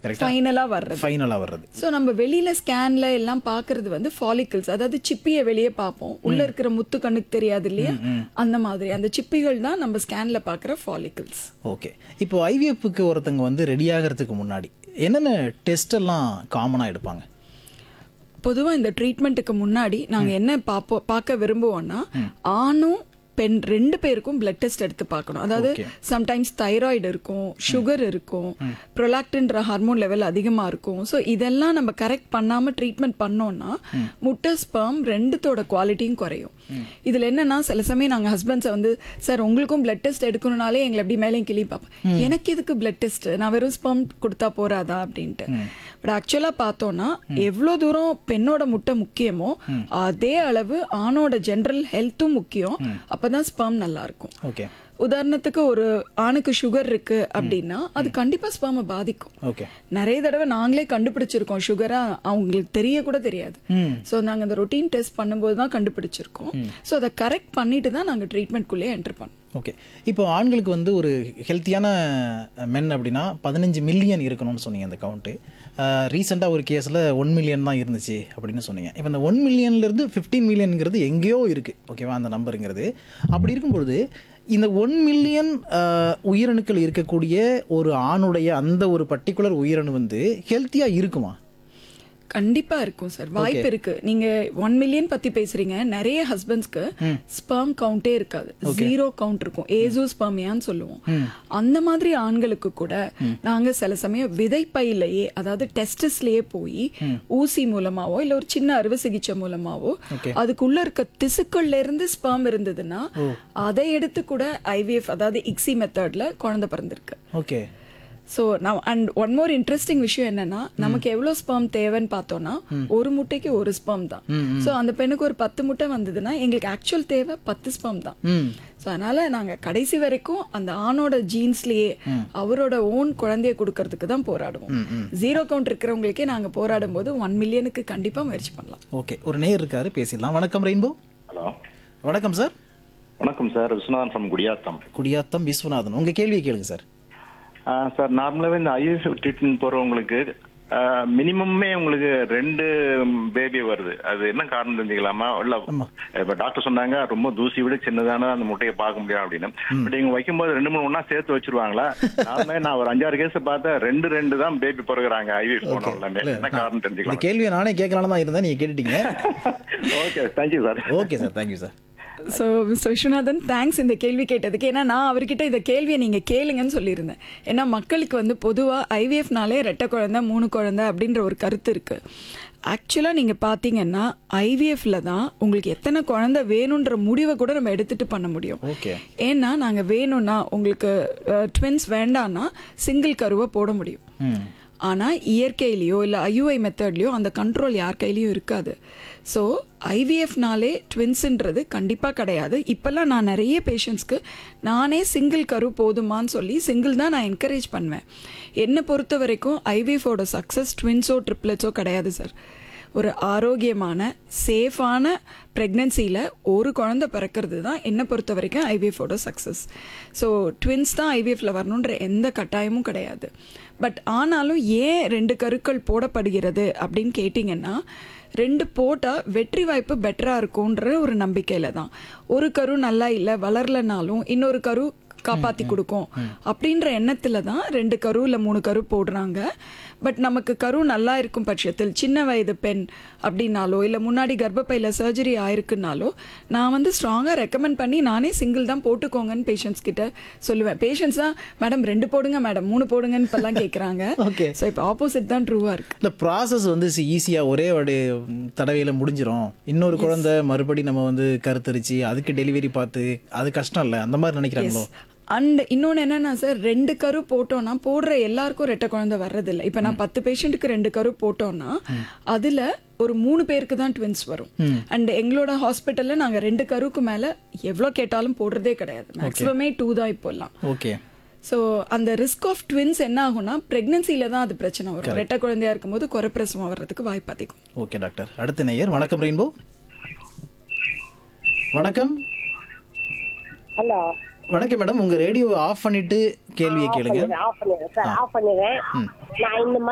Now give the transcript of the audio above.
கரெக்டா ஃபைனலா வர்றது ஃபைனலா வர்றது ஸோ நம்ம வெளியில ஸ்கேன்ல எல்லாம் பார்க்கிறது வந்து ஃபாலிக்கல்ஸ் அதாவது சிப்பியை வெளியே பார்ப்போம் உள்ள இருக்கிற முத்து கண்ணுக்கு தெரியாது இல்லையா அந்த மாதிரி அந்த சிப்பிகள் தான் நம்ம ஸ்கேன்ல பார்க்குற ஃபாலிக்கல்ஸ் ஓகே இப்போ ஐவிஎஃப்க்கு ஒருத்தங்க வந்து ரெடி ஆகிறதுக்கு முன்னாடி என்னென்ன டெஸ்ட் எல்லாம் காமனா எடுப்பாங்க பொதுவா இந்த ட்ரீட்மெண்ட்டுக்கு முன்னாடி நாங்க என்ன பார்ப்போம் பார்க்க விரும்புவோம்னா ஆணும் பெண் ரெண்டு பேருக்கும் பிளட் டெஸ்ட் எடுத்து பார்க்கணும் அதாவது சம்டைம்ஸ் தைராய்டு இருக்கும் சுகர் இருக்கும் ப்ரொலாக்டின்ற ஹார்மோன் லெவல் அதிகமா இருக்கும் ஸோ இதெல்லாம் நம்ம கரெக்ட் பண்ணாம ட்ரீட்மெண்ட் பண்ணோம்னா முட்டை ஸ்பெர்ம் ரெண்டுத்தோட குவாலிட்டியும் குறையும் இதுல என்னன்னா சில சமயம் நாங்க ஹஸ்பண்ட்ஸை வந்து சார் உங்களுக்கும் பிளட் டெஸ்ட் எடுக்கணும்னாலே எங்களை எப்படி மேலேயும் கிளி பார்ப்போம் எனக்கு எதுக்கு பிளட் டெஸ்ட் நான் வெறும் ஸ்பெர்ம் கொடுத்தா போறாதா அப்படின்ட்டு பட் ஆக்சுவலா பார்த்தோம்னா எவ்வளவு தூரம் பெண்ணோட முட்டை முக்கியமோ அதே அளவு ஆணோட ஜெனரல் ஹெல்த்தும் முக்கியம் அப்பதான் ஸ்பெர்ம் நல்லா இருக்கும் ஓகே உதாரணத்துக்கு ஒரு ஆணுக்கு சுகர் இருக்கு அப்படின்னா அது கண்டிப்பா ஸ்பெர்மை பாதிக்கும் ஓகே நிறைய தடவை நாங்களே கண்டுபிடிச்சிருக்கோம் சுகரா அவங்களுக்கு தெரிய கூட தெரியாது சோ நாங்க அந்த ரொட்டீன் டெஸ்ட் பண்ணும்போது தான் கண்டுபிடிச்சிருக்கோம் சோ அதை கரெக்ட் பண்ணிட்டு தான் நாங்க ட்ரீட்மெண்ட்குள்ளேயே என்டர் பண்ணோம் ஓகே இப்போ ஆண்களுக்கு வந்து ஒரு ஹெல்த்தியான மென் அப்படின்னா பதினஞ்சு மில்லியன் இருக்கணும்னு சொன்னீங்க அந்த கவுண்ட்டு ரீசெண்டாக ஒரு கேஸில் ஒன் மில்லியன் தான் இருந்துச்சு அப்படின்னு சொன்னீங்க இப்போ இந்த ஒன் மில்லியன்லேருந்து ஃபிஃப்டீன் மில்லியனுங்கிறது எங்கேயோ இருக்குது ஓகேவா அந்த நம்பருங்கிறது அப்படி இருக்கும்பொழுது இந்த ஒன் மில்லியன் உயிரணுக்கள் இருக்கக்கூடிய ஒரு ஆணுடைய அந்த ஒரு பர்டிகுலர் உயிரணு வந்து ஹெல்த்தியாக இருக்குமா கண்டிப்பா இருக்கும் சார் வாய்ப்பு இருக்கு நீங்க ஒன் மில்லியன் பத்தி பேசுறீங்க நிறைய ஹஸ்பண்ட்ஸ்க்கு ஸ்பெர்ம் கவுண்டே இருக்காது ஜீரோ கவுண்ட் இருக்கும் ஏசோ ஸ்பெர்மியான்னு சொல்லுவோம் அந்த மாதிரி ஆண்களுக்கு கூட நாங்க சில சமயம் விதைப்பையிலேயே அதாவது டெஸ்டஸ்லயே போய் ஊசி மூலமாவோ இல்ல ஒரு சின்ன அறுவை சிகிச்சை மூலமாவோ அதுக்குள்ள இருக்க திசுக்கள்ல இருந்து ஸ்பெர்ம் இருந்ததுன்னா அதை எடுத்து கூட ஐவிஎஃப் அதாவது இக்ஸி மெத்தட்ல குழந்தை பிறந்திருக்கு ஓகே ஸோ நான் அண்ட் ஒன் மோர் இன்ட்ரெஸ்டிங் விஷயம் என்னன்னா நமக்கு எவ்வளோ ஸ்பெர்ம் தேவைன்னு பார்த்தோம்னா ஒரு முட்டைக்கு ஒரு ஸ்பெர்ம் தான் ஸோ அந்த பெண்ணுக்கு ஒரு பத்து முட்டை வந்ததுன்னா எங்களுக்கு ஆக்சுவல் தேவை பத்து ஸ்பெர்ம் தான் ம் ஸோ அதனால நாங்கள் கடைசி வரைக்கும் அந்த ஆணோட ஜீன்ஸ்லயே அவரோட ஓன் குழந்தைய கொடுக்கறதுக்கு தான் போராடுவோம் ஜீரோ கவுண்ட் இருக்கிறவங்களுக்கே நாங்கள் போராடும் போது ஒன் மில்லியனுக்கு கண்டிப்பாக முயற்சி பண்ணலாம் ஓகே ஒரு நேர் இருக்காரு பேசிடலாம் வணக்கம் ரெயின்போ ஹலோ வணக்கம் சார் வணக்கம் சார் விஸ்வநாதன் ஃப்ரம் குடியாத்தம் குடியாத்தம் விஸ்வநாதன் உங்கள் கேள்வியை கேளுங்க சார் ஆ, சார் நார்மலாகவே இந்த ஐஎஃப் ட்ரீட்மெண்ட் போகிறவங்களுக்கு மினிமமே உங்களுக்கு ரெண்டு பேபி வருது அது என்ன காரணம் தெரிஞ்சுக்கலாமா இல்ல இப்ப டாக்டர் சொன்னாங்க ரொம்ப தூசி விட சின்னதான அந்த முட்டையை பார்க்க முடியும் அப்படின்னு பட் இவங்க வைக்கும்போது ரெண்டு மூணு ஒண்ணா சேர்த்து வச்சிருவாங்களா நார்மலாக நான் ஒரு அஞ்சாறு கேஸ் பார்த்தேன் ரெண்டு ரெண்டு தான் பேபி பிறகுறாங்க ஐவிஎஃப் போனோம் எல்லாமே என்ன காரணம் இந்த தெரிஞ்சுக்கலாம் கேள்வியை நானே கேட்கலான்னு தான் இருந்தேன் நீங்கள் கேட்டுட்டீங்க okay thank you sir okay sir thank you sir so mister Viswanathan thanks இந்த கேள்வி கேட்டதுக்கு ஏன்னா நான் அவர்கிட்ட இந்த கேள்வியை நீங்கள் கேளுங்கன்னு சொல்லியிருந்தேன் ஏன்னா மக்களுக்கு வந்து பொதுவாக ஐவிஎஃப்னாலே ரெட்டை குழந்தை மூணு குழந்தை அப்படின்ற ஒரு கருத்து இருக்கு ஆக்சுவலாக நீங்கள் பார்த்தீங்கன்னா ஐவிஎஃப்ல தான் உங்களுக்கு எத்தனை குழந்தை வேணுன்ற முடிவை கூட நம்ம எடுத்துட்டு பண்ண முடியும் ஓகே ஏன்னா நாங்கள் வேணும்னா உங்களுக்கு ட்வின்ஸ் வேண்டான்னா சிங்கிள் கருவை போட முடியும் ம் ஆனால் இயற்கையிலையோ இல்லை ஐயுஐ மெத்தட்லையோ அந்த கண்ட்ரோல் யார் கையிலையும் இருக்காது ஸோ ஐவிஎஃப்னாலே ட்வின்ஸுன்றது கண்டிப்பாக கிடையாது இப்போல்லாம் நான் நிறைய பேஷண்ட்ஸ்க்கு நானே சிங்கிள் கரு போதுமான்னு சொல்லி சிங்கிள் தான் நான் என்கரேஜ் பண்ணுவேன் என்னை பொறுத்த வரைக்கும் ஐவிஎஃபோட சக்ஸஸ் ட்வின்ஸோ ட்ரிப்ளெட்ஸோ கிடையாது சார் ஒரு ஆரோக்கியமான சேஃபான ப்ரெக்னென்சியில் ஒரு குழந்தை பிறக்கிறது தான் என்னை பொறுத்த வரைக்கும் ஐவிஎஃபோட சக்ஸஸ் ஸோ ட்வின்ஸ் தான் ஐவிஎஃப்ல வரணுன்ற எந்த கட்டாயமும் கிடையாது பட் ஆனாலும் ஏன் ரெண்டு கருக்கள் போடப்படுகிறது அப்படின்னு கேட்டிங்கன்னா ரெண்டு போட்டால் வெற்றி வாய்ப்பு பெட்டராக இருக்கும்ன்ற ஒரு நம்பிக்கையில் தான் ஒரு கரு நல்லா இல்லை வளரலனாலும் இன்னொரு கரு காப்பாத்தி கொடுக்கும் அப்படின்ற எண்ணத்துல தான் ரெண்டு கரு இல்ல மூணு கரு போடுறாங்க பட் நமக்கு கரு நல்லா இருக்கும் பட்சத்தில் சின்ன வயது பெண் அப்படின்னாலோ இல்ல முன்னாடி கர்ப்பப்பையில சர்ஜரி ஆயிருக்குனாலோ நான் வந்து ஸ்ட்ராங்கா ரெக்கமெண்ட் பண்ணி நானே சிங்கிள் தான் போட்டுக்கோங்கன்னு பேஷண்ட்ஸ் கிட்ட சொல்லுவேன் பேஷண்ட்ஸ் தான் மேடம் ரெண்டு போடுங்க மேடம் மூணு போடுங்கன்னு இப்பெல்லாம் கேக்குறாங்க Okay. ஸோ இப்போ ஆப்போசிட் தான் ட்ரூவா இருக்கு இந்த ப்ராசஸ் வந்து ஈஸியாக ஒரே ஒரு தடவையில் முடிஞ்சிரும் இன்னொரு குழந்தை மறுபடி நம்ம வந்து கருத்தரிச்சு அதுக்கு டெலிவரி பார்த்து அது கஷ்டம் இல்லை அந்த மாதிரி நினைக்கிறாங்களோ அண்ட் இன்னொன்று என்னன்னா சார் ரெண்டு கரு போட்டோம்னா போடுற எல்லாருக்கும் ரெட்டை குழந்தை வர்றதில்ல இப்போ நான் பத்து பேஷண்ட்டுக்கு ரெண்டு கரு போட்டோம்னா அதுல ஒரு மூணு பேருக்கு தான் ட்வின்ஸ் வரும் அண்ட் எங்களோட ஹாஸ்பிட்டல்ல நாங்க ரெண்டு கருக்கு மேல எவ்வளோ கேட்டாலும் போடுறதே கிடையாது மேக்ஸிமமே டூ தான் இப்போல்லாம் ஓகே ஸோ அந்த ரிஸ்க் ஆஃப் ட்வின்ஸ் என்ன ஆகும்னா பிரெக்னன்சில தான் அது பிரச்சனை வரும் ரெட்டை குழந்தையா இருக்கும்போது குறைப்பிரசவம் வர்றதுக்கு வாய்ப்பு அதிகம் ஓகே டாக்டர் அடுத்த நேயர் வணக்கம் ரெயின்போ வணக்கம் ஹலோ வணக்கம் மேடம் உங்க ரேடியோ ஆஃப் பண்ணிட்டு கேள்வியை கேளுங்க ஆஃப் பண்ணுறேன் சார் ஆஃப் பண்ணுறேன் நான் இந்த மாதிரி